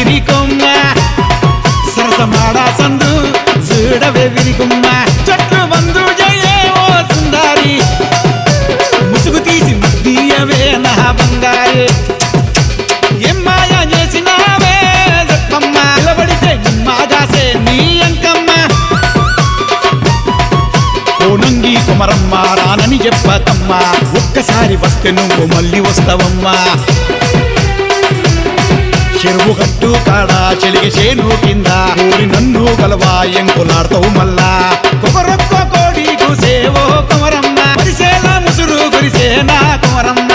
సిరికొమ్మ సరసమాడా సందు చూడవే విరిగుమ్మ చెట్లు బంధు జయే ఓ సుందారి ముసుగు తీసి ముద్దీయవే నా బంగారే ఏం మాయా చేసినావే చెప్పమ్మ నిలబడితే నిమ్మాగాసే నీ అంకమ్మ కోనంగి కుమరమ్మ రానని చెప్పకమ్మా ఒక్కసారి వస్తే నువ్వు మళ్ళీ వస్తావమ్మా చెరువు గట్టు కాడ చెలిగి చేను కింద ఊరి నన్ను గలవా ఎంకులాడతావు మల్లా కుమరొక్క కోడి కూసేవో కుమరమ్మ పరిసేలా ముసురు గురిసేనా కుమరమ్మ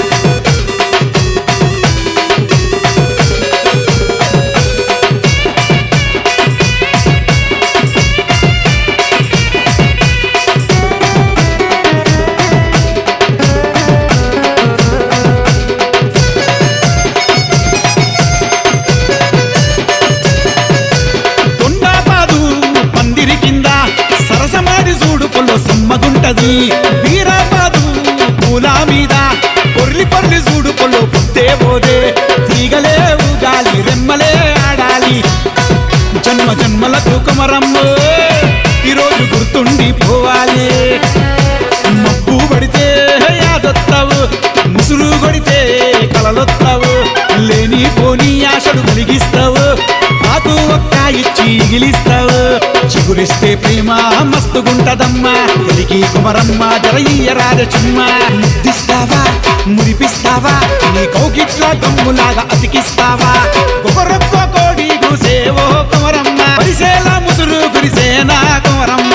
కొండాపాదు పందిరి కింద సరసమాడి చూడు పొల్లో సమ్మగుంటది వీరాపాదు పూల మీద పొర్లి పొర్లి చూడు పొల్లో పుట్టే పోదే తీగలే ఊగాలి రెమ్మలే ఆడాలి జన్మ జన్మలకు కుమరమ్మ ఈరోజు గుర్తుండి పోవాలి మబ్బు పడితే యాదొత్తావు ముసురు కొడితే కలలొత్తావు లేని పోని ఆశలు కలిగిస్తావు ఆకు ఒక్క ఇచ్చి గిలిస్తావు చిగురిస్తే ప్రేమ మస్తుగుంటదమ్మా కలిగి కుమరమ్మ జరయ్య రాజచుమ్మ ముద్దిస్తావా మురిపిస్తావా నీ కౌకిట్ల దమ్ములాగా అతికిస్తావా కుమరొక్క కోడి కూసేవో కుమరమ్మ పరిసేలా ముసురు గురిసేనా కుమరమ్మ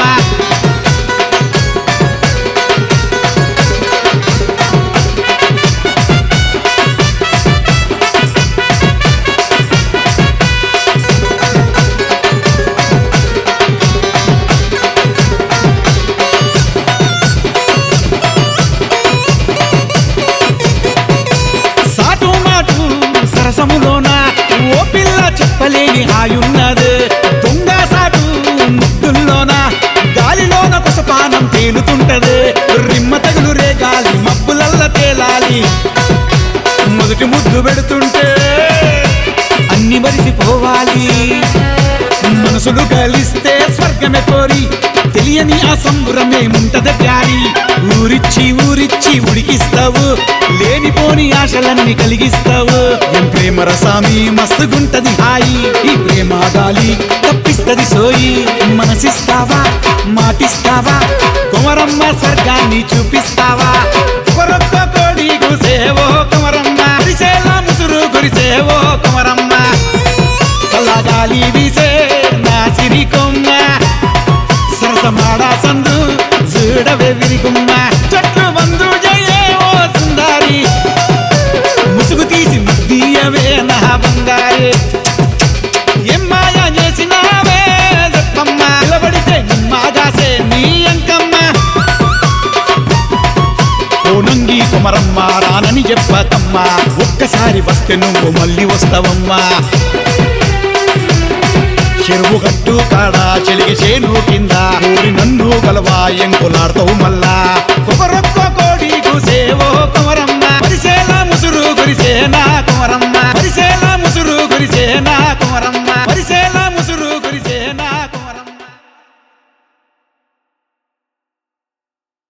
సాటు మాటు సరసములోన ఓ పిల్ల చెప్పలేని హాయున్నది దొంగ సాటు ముద్దుల్లోన గాలిలోన కుసపానం తేలుతుంటది రిమ్మ తగులు రేగాలి మబ్బులల్ల తేలాలి మొదటి ముద్దు పెడుతుంటే అన్ని మరిసిపోవాలి మనసులు కలిస్తే స్వర్గమే కోరి తెలియని ఆ సంబురమే ఉంటది ప్యారి ఊరిచ్చి ఊరిచ్చి ఉడికిస్తావు లేనిపోని ఆశలన్నీ కలిగిస్తావు ఎం ప్రేమ రసామి మస్తుగుంటది హాయి ఈ ప్రేమ గాలి తప్పిస్తది సోయి మనసిస్తావా మాటిస్తావా కుమరమ్మ స్వర్గాన్ని చూపిస్తావా కొరొక్క కోడి గుసేవో కుమరమ్మ గురిసేలా ముసురు గురిసేవో కుమరమ్మ చల్లగాలి వీసే నా సిరి కొమ్మ సరసమాడా సందు చూడవే విరిగుమ్మ చెట్లు బంధు జయే ఓ సుందారి ముసుగు తీసి ముద్దీయవే నా బంగారే ఏం మాయా చేసినావే చెప్పమ్మ నిలబడితే నిమ్మాగాసే నీ అంకమ్మ కోనంగి కుమరమ్మ రానని చెప్పకమ్మా ఒక్కసారి వస్తే నువ్వు మళ్ళీ వస్తావమ్మా చెరువు గట్టు కాడ చెలిగి చేను కింద ఊరి నన్ను గలవా ఎంకులాడతావు మల్లా కుమరొక్క